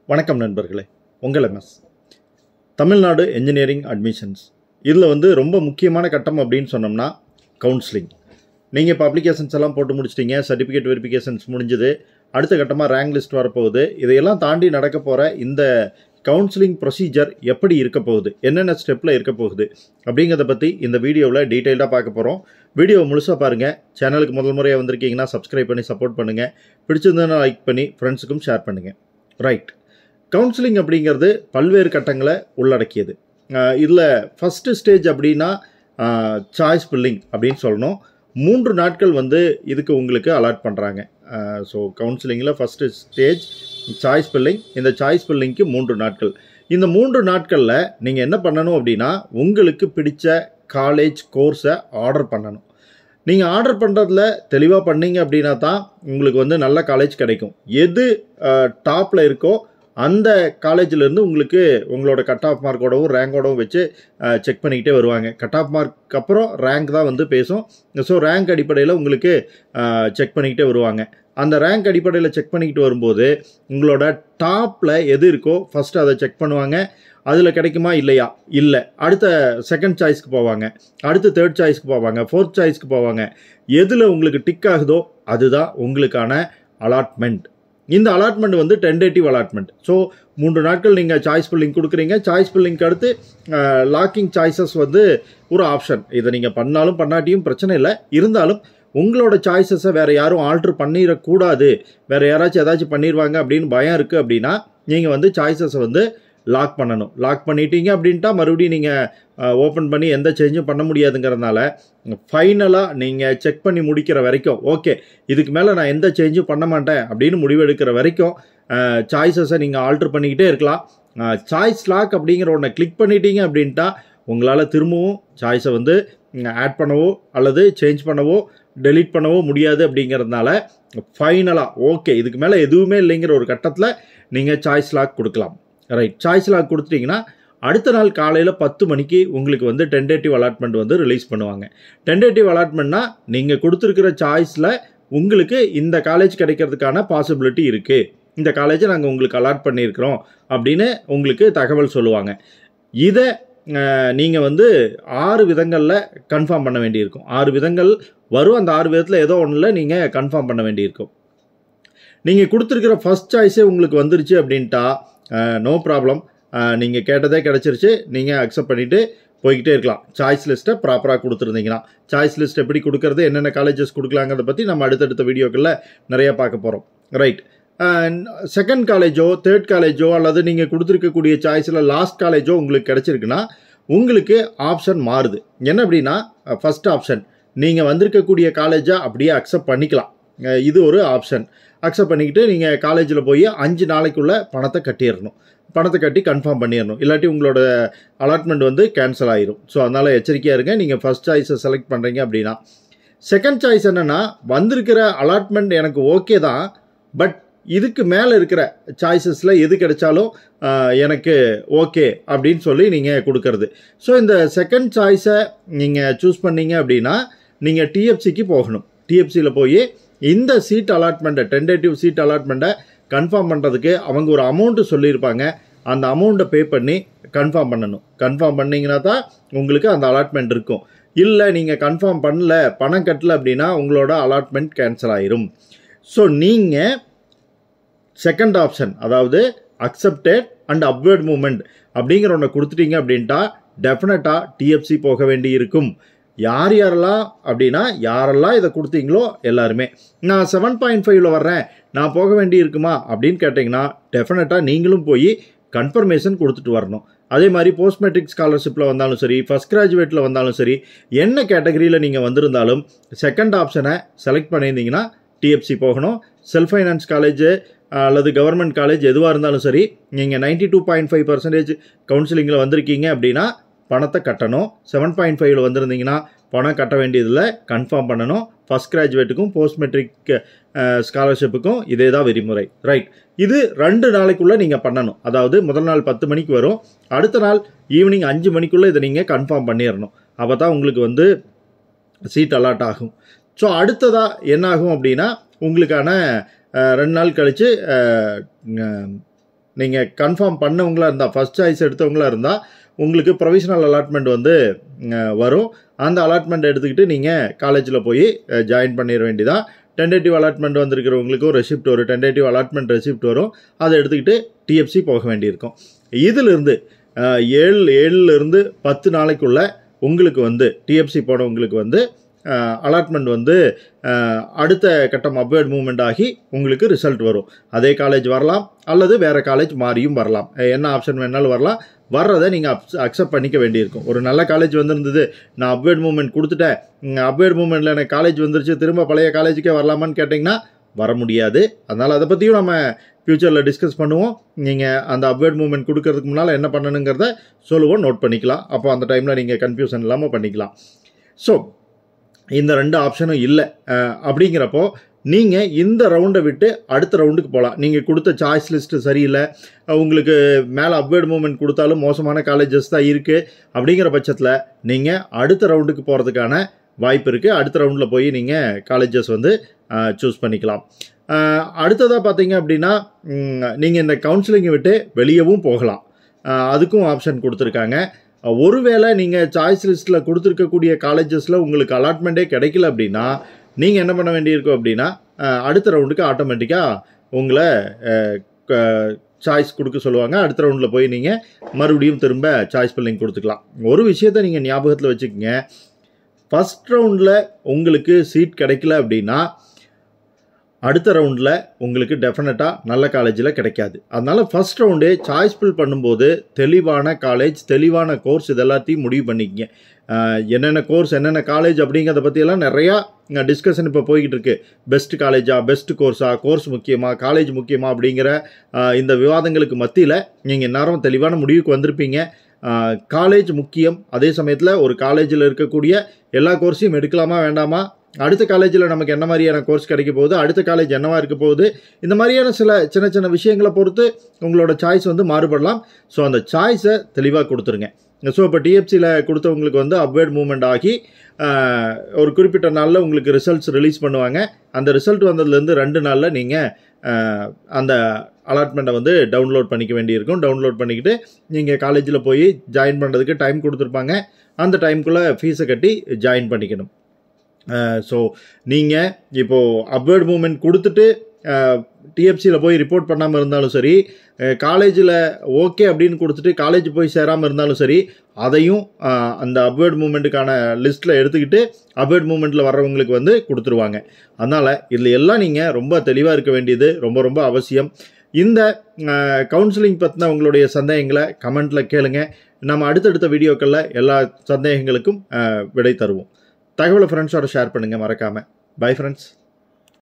வணக்கம் நண்பர்களே உங்கள் எம்எஸ் தமிழ்நாடு என்ஜினியரிங் அட்மிஷன்ஸ் இதில் வந்து ரொம்ப முக்கியமான கட்டம் அப்படின்னு சொன்னோம்னா கவுன்சிலிங் நீங்கள் இப்போ அப்ளிகேஷன்ஸ் எல்லாம் போட்டு முடிச்சிட்டீங்க சர்டிஃபிகேட் வெரிஃபிகேஷன்ஸ் முடிஞ்சது அடுத்த கட்டமாக ரேங்க் லிஸ்ட் வரப்போகுது இதையெல்லாம் தாண்டி நடக்க போகிற இந்த கவுன்சிலிங் ப்ரொசீஜர் எப்படி இருக்க போகுது என்னென்ன ஸ்டெப்பில் இருக்க போகுது அப்படிங்கிறத பற்றி இந்த வீடியோவில் டீட்டெயில்டாக பார்க்க போகிறோம் வீடியோ முழுசாக பாருங்கள் சேனலுக்கு முதல் முறையாக வந்திருக்கீங்கன்னா சப்ஸ்கிரைப் பண்ணி சப்போர்ட் பண்ணுங்கள் பிடிச்சிருந்ததுன்னா லைக் பண்ணி ஃப்ரெண்ட்ஸுக்கும் ஷேர் பண்ணுங்கள் ரைட் கவுன்சிலிங் அப்படிங்கிறது பல்வேறு கட்டங்களை உள்ளடக்கியது இதில் ஃபஸ்ட்டு ஸ்டேஜ் அப்படின்னா சாய்ஸ் பில்லிங் அப்படின்னு சொல்லணும் மூன்று நாட்கள் வந்து இதுக்கு உங்களுக்கு அலாட் பண்ணுறாங்க ஸோ கவுன்சிலிங்கில் ஃபஸ்ட்டு ஸ்டேஜ் சாய்ஸ் பில்லிங் இந்த சாய்ஸ் பில்லிங்க்கு மூன்று நாட்கள் இந்த மூன்று நாட்களில் நீங்கள் என்ன பண்ணணும் அப்படின்னா உங்களுக்கு பிடிச்ச காலேஜ் கோர்ஸை ஆர்டர் பண்ணணும் நீங்கள் ஆர்டர் பண்ணுறதுல தெளிவாக பண்ணீங்க அப்படின்னா தான் உங்களுக்கு வந்து நல்ல காலேஜ் கிடைக்கும் எது டாப்பில் இருக்கோ அந்த காலேஜிலேருந்து உங்களுக்கு உங்களோட கட் ஆஃப் மார்க்கோடவும் ரேங்கோடவும் வச்சு செக் பண்ணிக்கிட்டே வருவாங்க கட் ஆஃப் மார்க் அப்புறம் ரேங்க் தான் வந்து பேசும் ஸோ ரேங்க் அடிப்படையில் உங்களுக்கு செக் பண்ணிக்கிட்டே வருவாங்க அந்த ரேங்க் அடிப்படையில் செக் பண்ணிக்கிட்டு வரும்போது உங்களோட டாப்பில் எது இருக்கோ ஃபஸ்ட்டு அதை செக் பண்ணுவாங்க அதில் கிடைக்குமா இல்லையா இல்லை அடுத்த செகண்ட் சாய்ஸ்க்கு போவாங்க அடுத்து தேர்ட் சாய்ஸ்க்கு போவாங்க ஃபோர்த் சாய்ஸ்க்கு போவாங்க எதில் உங்களுக்கு டிக் ஆகுதோ அதுதான் உங்களுக்கான அலாட்மெண்ட் இந்த அலாட்மெண்ட் வந்து டென்டேட்டிவ் அலாட்மெண்ட் ஸோ மூன்று நாட்கள் நீங்கள் சாய்ஸ் பில்லிங் கொடுக்குறீங்க சாய்ஸ் பில்லிங்க்கு அடுத்து லாக்கிங் சாய்ஸஸ் வந்து ஒரு ஆப்ஷன் இதை நீங்கள் பண்ணாலும் பண்ணாட்டியும் பிரச்சனை இல்லை இருந்தாலும் உங்களோட சாய்ஸஸை வேறு யாரும் ஆல்ட்ரு பண்ணிடக்கூடாது வேறு யாராச்சும் ஏதாச்சும் பண்ணிடுவாங்க அப்படின்னு பயம் இருக்குது அப்படின்னா நீங்கள் வந்து சாய்ஸஸை வந்து லாக் பண்ணணும் லாக் பண்ணிட்டீங்க அப்படின்ட்டா மறுபடியும் நீங்கள் ஓப்பன் பண்ணி எந்த சேஞ்சும் பண்ண முடியாதுங்கிறதுனால ஃபைனலாக நீங்கள் செக் பண்ணி முடிக்கிற வரைக்கும் ஓகே இதுக்கு மேலே நான் எந்த சேஞ்சும் பண்ண மாட்டேன் அப்படின்னு முடிவெடுக்கிற வரைக்கும் சாய்ஸஸை நீங்கள் ஆல்ட்ரு பண்ணிக்கிட்டே இருக்கலாம் சாய்ஸ் லாக் அப்படிங்கிற ஒன்றை கிளிக் பண்ணிட்டீங்க அப்படின்ட்டா உங்களால் திரும்பவும் சாய்ஸை வந்து ஆட் பண்ணவோ அல்லது சேஞ்ச் பண்ணவோ டெலீட் பண்ணவோ முடியாது அப்படிங்கிறதுனால ஃபைனலாக ஓகே இதுக்கு மேலே எதுவுமே இல்லைங்கிற ஒரு கட்டத்தில் நீங்கள் சாய்ஸ் லாக் கொடுக்கலாம் ரைட் சாய்ஸ் லாக் கொடுத்துட்டிங்கன்னா அடுத்த நாள் காலையில் பத்து மணிக்கு உங்களுக்கு வந்து டென்டேட்டிவ் அலாட்மெண்ட் வந்து ரிலீஸ் பண்ணுவாங்க டென்டேட்டிவ் அலாட்மெண்ட்னா நீங்கள் கொடுத்துருக்கிற சாய்ஸில் உங்களுக்கு இந்த காலேஜ் கிடைக்கிறதுக்கான பாசிபிலிட்டி இருக்குது இந்த காலேஜை நாங்கள் உங்களுக்கு அலாட் பண்ணியிருக்கிறோம் அப்படின்னு உங்களுக்கு தகவல் சொல்லுவாங்க இதை நீங்கள் வந்து ஆறு விதங்களில் கன்ஃபார்ம் பண்ண வேண்டியிருக்கும் ஆறு விதங்கள் வரும் அந்த ஆறு விதத்தில் ஏதோ ஒன்றில் நீங்கள் கன்ஃபார்ம் பண்ண வேண்டியிருக்கும் நீங்கள் கொடுத்துருக்கிற ஃபஸ்ட் சாய்ஸே உங்களுக்கு வந்துருச்சு அப்படின்ட்டா நோ ப்ராப்ளம் நீங்கள் கேட்டதே கிடச்சிருச்சு நீங்கள் அக்செப்ட் பண்ணிவிட்டு போய்கிட்டே இருக்கலாம் சாய்ஸ் லிஸ்ட்டை ப்ராப்பராக கொடுத்துருந்தீங்கன்னா சாய்ஸ் லிஸ்ட் எப்படி கொடுக்கறது என்னென்ன காலேஜஸ் கொடுக்கலாங்கிறத பற்றி நம்ம அடுத்தடுத்த வீடியோக்களில் நிறையா பார்க்க போகிறோம் ரைட் செகண்ட் காலேஜோ தேர்ட் காலேஜோ அல்லது நீங்கள் கொடுத்துருக்கக்கூடிய சாய்ஸில் லாஸ்ட் காலேஜோ உங்களுக்கு கிடச்சிருக்குன்னா உங்களுக்கு ஆப்ஷன் மாறுது என்ன அப்படின்னா ஃபஸ்ட் ஆப்ஷன் நீங்கள் வந்திருக்கக்கூடிய காலேஜை அப்படியே அக்செப்ட் பண்ணிக்கலாம் இது ஒரு ஆப்ஷன் அக்செப்ட் பண்ணிக்கிட்டு நீங்கள் காலேஜில் போய் அஞ்சு நாளைக்குள்ளே பணத்தை கட்டிடணும் பணத்தை கட்டி கன்ஃபார்ம் பண்ணிடணும் இல்லாட்டி உங்களோட அலாட்மெண்ட் வந்து கேன்சல் ஆயிரும் ஸோ அதனால் எச்சரிக்கையாக இருங்க நீங்கள் ஃபஸ்ட் சாய்ஸை செலக்ட் பண்ணுறீங்க அப்படின்னா செகண்ட் சாய்ஸ் என்னென்னா வந்திருக்கிற அலாட்மெண்ட் எனக்கு ஓகே தான் பட் இதுக்கு மேலே இருக்கிற சாய்ஸஸில் எது கிடைச்சாலும் எனக்கு ஓகே அப்படின்னு சொல்லி நீங்கள் கொடுக்கறது ஸோ இந்த செகண்ட் சாய்ஸை நீங்கள் சூஸ் பண்ணீங்க அப்படின்னா நீங்கள் டிஎஃப்சிக்கு போகணும் டிஎஃப்சியில் போய் இந்த சீட் அலாட்மெண்ட்டை டென்டேட்டிவ் சீட் அலாட்மெண்ட்டை கன்ஃபார்ம் பண்ணுறதுக்கு அவங்க ஒரு அமௌண்ட்டு சொல்லியிருப்பாங்க அந்த அமௌண்ட்டை பே பண்ணி கன்ஃபார்ம் பண்ணணும் கன்ஃபார்ம் பண்ணிங்கன்னா தான் உங்களுக்கு அந்த அலாட்மெண்ட் இருக்கும் இல்லை நீங்கள் கன்ஃபார்ம் பண்ணல பணம் கட்டல அப்படின்னா உங்களோட அலாட்மெண்ட் கேன்சல் ஆயிரும் ஸோ நீங்கள் செகண்ட் ஆப்ஷன் அதாவது அக்செப்டட் அண்ட் அப்வேர்ட் மூமெண்ட் அப்படிங்கிற ஒன்றை கொடுத்துட்டீங்க அப்படின்ட்டா டெஃபினட்டாக டிஎஃப்சி போக வேண்டி இருக்கும் யார் யாரெல்லாம் அப்படின்னா யாரெல்லாம் இதை கொடுத்தீங்களோ எல்லாருமே நான் செவன் பாயிண்ட் ஃபைவ்ல வர்றேன் நான் போக வேண்டி இருக்குமா அப்படின்னு கேட்டிங்கன்னா டெஃபினட்டாக நீங்களும் போய் கன்ஃபர்மேஷன் கொடுத்துட்டு வரணும் அதே மாதிரி போஸ்ட் மெட்ரிக் ஸ்காலர்ஷிப்பில் வந்தாலும் சரி ஃபஸ்ட் கிராஜுவேட்டில் வந்தாலும் சரி என்ன கேட்டகரியில் நீங்கள் வந்திருந்தாலும் செகண்ட் ஆப்ஷனை செலக்ட் பண்ணியிருந்தீங்கன்னா டிஎஃப்சி போகணும் செல்ஃப் ஃபைனான்ஸ் காலேஜ் அல்லது கவர்மெண்ட் காலேஜ் எதுவாக இருந்தாலும் சரி நீங்கள் ninety two point five percentage கவுன்சிலிங்கில் வந்திருக்கீங்க அப்படின்னா பணத்தை கட்டணும் செவன் பாயிண்ட் ஃபைவ்ல வந்திருந்தீங்கன்னா பணம் கட்ட வேண்டியதில் கன்ஃபார்ம் பண்ணணும் ஃபஸ்ட் கிராஜுவேட்டுக்கும் போஸ்ட் மெட்ரிக் ஸ்காலர்ஷிப்புக்கும் இதே தான் விதிமுறை ரைட் இது ரெண்டு நாளைக்குள்ளே நீங்கள் பண்ணணும் அதாவது முதல் நாள் பத்து மணிக்கு வரும் அடுத்த நாள் ஈவினிங் அஞ்சு மணிக்குள்ளே இதை நீங்கள் கன்ஃபார்ம் பண்ணிடணும் அப்போ தான் உங்களுக்கு வந்து சீட் அலாட் ஆகும் ஸோ அடுத்ததாக என்ன ஆகும் அப்படின்னா உங்களுக்கான அஹ், ரெண்டு நாள் கழித்து நீங்கள் கன்ஃபார்ம் பண்ணவங்களா இருந்தால் ஃபஸ்ட் சாய்ஸ் எடுத்தவங்களா இருந்தால் உங்களுக்கு ப்ரொவிஷனல் அலாட்மெண்ட் வந்து அஹ், வரும் அந்த அலாட்மெண்ட் எடுத்துக்கிட்டு நீங்கள் காலேஜில் போய் ஜாயின் பண்ணிட வேண்டியதான் டென்டேட்டிவ் அலாட்மெண்ட் வந்திருக்கிறவங்களுக்கும் ரெசிப்ட் வரும் டென்டேட்டிவ் அலாட்மெண்ட் ரெசிப்ட் வரும் அதை எடுத்துக்கிட்டு டிஎஃப்சி போக வேண்டியிருக்கும் இதிலிருந்து அஹ், ஏழு ஏழுலேருந்து பத்து நாளைக்குள்ள உங்களுக்கு வந்து டிஎஃப்சி போனவங்களுக்கு வந்து அலாட்மெண்ட் வந்து அஹ், அடுத்த கட்டம் அப்வேர்ட் மூவ்மெண்ட் ஆகி உங்களுக்கு ரிசல்ட் வரும் அதே காலேஜ் வரலாம் அல்லது வேறு காலேஜ் மாறியும் வரலாம் அஹ், என்ன ஆப்ஷன் வேணாலும் வரலாம் வர்றதை நீங்கள் அக்செப்ட் பண்ணிக்க வேண்டியிருக்கும் ஒரு நல்ல காலேஜ் வந்திருந்தது நான் அப்வேர்ட் மூவ்மெண்ட் கொடுத்துட்டேன் அப்வேர்ட் மூவ்மெண்ட்டில் எனக்கு காலேஜ் வந்துருச்சு திரும்ப பழைய காலேஜுக்கே வரலாமான்னு கேட்டிங்கன்னா வர முடியாது அதனால் அதை பற்றியும் நம்ம ஃப்யூச்சரில் டிஸ்கஸ் பண்ணுவோம் நீங்கள் அந்த அப்வேர்ட் மூவ்மெண்ட் கொடுக்கறதுக்கு முன்னால் என்ன பண்ணணுங்கிறத சொல்லுவோம் நோட் பண்ணிக்கலாம் அப்போ அந்த டைமில் நீங்கள் கன்ஃபியூஷன் இல்லாமல் பண்ணிக்கலாம் ஸோ இந்த ரெண்டு ஆப்ஷனும் இல்லை அஹ், அப்படிங்கிறப்போ நீங்கள் இந்த ரவுண்டை விட்டு அடுத்த ரவுண்டுக்கு போகலாம் நீங்கள் கொடுத்த சாய்ஸ் லிஸ்ட்டு சரியில்லை அஹ், உங்களுக்கு மேலே அப்வேர்ட் மூவ்மெண்ட் கொடுத்தாலும் மோசமான காலேஜஸ் தான் இருக்குது அப்படிங்கிற பட்சத்தில் நீங்கள் அடுத்த ரவுண்டுக்கு போகிறதுக்கான வாய்ப்பு இருக்குது அடுத்த ரவுண்டில் போய் நீங்கள் காலேஜஸ் வந்து சூஸ் பண்ணிக்கலாம் அஹ், அடுத்ததாக பார்த்தீங்க அப்படின்னா நீங்கள் இந்த கவுன்சிலிங்கை விட்டு வெளியவும் போகலாம் அஹ், அதுக்கும் ஆப்ஷன் கொடுத்துருக்காங்க அஹ், ஒருவேளை நீங்கள் சாய்ஸ் லிஸ்ட்டில் கொடுத்துருக்கக்கூடிய காலேஜஸில் உங்களுக்கு அலாட்மெண்ட்டே கிடைக்கல அப்படின்னா நீங்கள் என்ன பண்ண வேண்டியிருக்கும் அப்படின்னா அஹ், அடுத்த ரவுண்டுக்கு ஆட்டோமேட்டிக்காக உங்களை சாய்ஸ் கொடுக்க சொல்லுவாங்க அடுத்த ரவுண்டில் போய் நீங்கள் மறுபடியும் திரும்ப சாய்ஸ் பில்லிங் கொடுத்துக்கலாம் ஒரு விஷயத்த நீங்கள் ஞாபகத்தில் வச்சுக்கோங்க ஃபஸ்ட் ரவுண்டில் உங்களுக்கு சீட் கிடைக்கல அப்படின்னா அடுத்த ரவுண்டில் உங்களுக்கு டெஃபினட்டாக நல்ல காலேஜில் கிடைக்காது அதனால் ஃபஸ்ட் ரவுண்டே சாய்ஸ் ஃபில் பண்ணும்போது தெளிவான காலேஜ் தெளிவான கோர்ஸ் இது எல்லாத்தையும் முடிவு பண்ணிக்கங்க அஹ் என்னென்ன கோர்ஸ் என்னென்ன காலேஜ் அப்படிங்கிறத பற்றியெல்லாம் நிறையா டிஸ்கஷன் இப்போ போய்கிட்டு இருக்கு பெஸ்ட் காலேஜா பெஸ்ட் கோர்ஸா கோர்ஸ் முக்கியமா காலேஜ் முக்கியமா அப்படிங்கிற அஹ் இந்த விவாதங்களுக்கு மத்தியில் நீங்கள் நேரம் தெளிவான முடிவுக்கு வந்திருப்பீங்க காலேஜ் முக்கியம் அதே சமயத்தில் ஒரு காலேஜில் இருக்கக்கூடிய எல்லா கோர்ஸையும் எடுக்கலாமா வேண்டாமா அடுத்த காலேஜில் நமக்கு என்ன மாதிரியான கோர்ஸ் கிடைக்க போகுது அடுத்த காலேஜ் என்னவா இருக்க போகுது இந்த மாதிரியான சில சின்ன சின்ன விஷயங்களை பொறுத்து உங்களோட சாய்ஸ் வந்து மாறுபடலாம் ஸோ அந்த சாய்ஸை தெளிவாக கொடுத்துருங்க ஸோ இப்போ டிஎஃப்சியில் கொடுத்தவங்களுக்கு வந்து அப்வேர்ட் மூவ்மெண்ட் ஆகி ஆஹ், ஒரு குறிப்பிட்ட நாளில் உங்களுக்கு ரிசல்ட்ஸ் ரிலீஸ் பண்ணுவாங்க அந்த ரிசல்ட் வந்ததுலேருந்து ரெண்டு நாளில் நீங்கள் அந்த அலாட்மெண்ட்டை வந்து டவுன்லோட் பண்ணிக்க வேண்டியிருக்கும் டவுன்லோட் பண்ணிக்கிட்டு நீங்கள் காலேஜில் போய் ஜாயின் பண்ணுறதுக்கு டைம் கொடுத்துருப்பாங்க அந்த டைம்குள்ளே ஃபீஸை கட்டி ஜாயின் பண்ணிக்கணும் ஸோ நீங்கள் இப்போது அப்வேர்ட் மூவ்மெண்ட் கொடுத்துட்டு டிஎஃப்சியில் போய் ரிப்போர்ட் பண்ணாமல் இருந்தாலும் சரி காலேஜில் ஓகே அப்படின்னு கொடுத்துட்டு காலேஜ் போய் சேராமல் இருந்தாலும் சரி அதையும் அஹ், அந்த அப்வேர்ட் மூவ்மெண்ட்டுக்கான லிஸ்ட்டில் எடுத்துக்கிட்டு அப்வேர்ட் மூவ்மெண்ட்டில் வர்றவங்களுக்கு வந்து கொடுத்துருவாங்க அதனால் இதில் எல்லாம் நீங்கள் ரொம்ப தெளிவாக இருக்க வேண்டியது ரொம்ப ரொம்ப அவசியம் இந்த கவுன்சிலிங் பற்றின உங்களுடைய சந்தேகங்களை கமெண்ட்டில் கேளுங்க நம்ம அடுத்தடுத்த வீடியோக்களில் எல்லா சந்தேகங்களுக்கும் அஹ், விடை தருவோம் தகவலை ஃப்ரெண்ட்ஸோட ஷேர் பண்ணுங்கள் மறக்காமல் பை ஃப்ரெண்ட்ஸ்